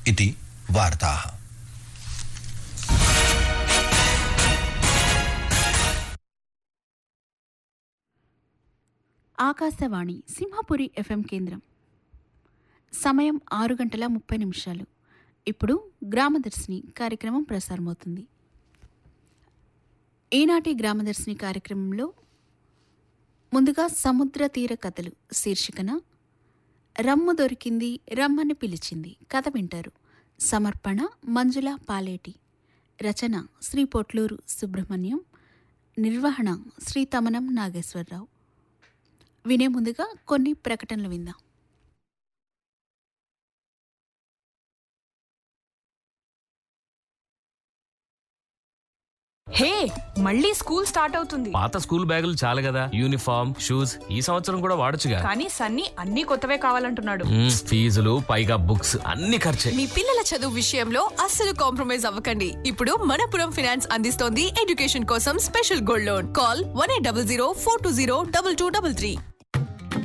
इति वार्ताः ఆకాశవాణి సింహపురి ఎఫ్ఎం కేంద్రం సమయం ఆరు గంటల ముప్పై నిమిషాలు ఇప్పుడు గ్రామదర్శిని కార్యక్రమం ప్రసారమవుతుంది ఈనాటి గ్రామదర్శిని కార్యక్రమంలో ముందుగా సముద్ర తీర కథలు శీర్షికన రమ్ము దొరికింది రమ్మని పిలిచింది కథ వింటారు సమర్పణ మంజుల పాలేటి రచన శ్రీ పొట్లూరు సుబ్రహ్మణ్యం నిర్వహణ శ్రీ తమనం నాగేశ్వరరావు వినే ముందుగా కొన్ని ప్రకటనలు విందాం హే మళ్ళీ స్కూల్ స్టార్ట్ అవుతుంది పాత స్కూల్ బ్యాగులు చాలు కదా యూనిఫామ్ షూస్ ఈ సంవత్సరం కూడా వాడొచ్చుగా కానీ సన్నీ అన్ని కొత్తవే కావాలంటున్నాడు మ్మ్, ఫీజులు పైగా బుక్స్ అన్ని ఖర్చే మీ పిల్లల చదువు విషయంలో అస్సలు కాంప్రమైజ్ అవ్వకండి ఇప్పుడు మనపురం ఫినాన్స్ అందిస్తోంది ఎడ్యుకేషన్ కోసం special gold loan call one eight double zero four two zero double two double three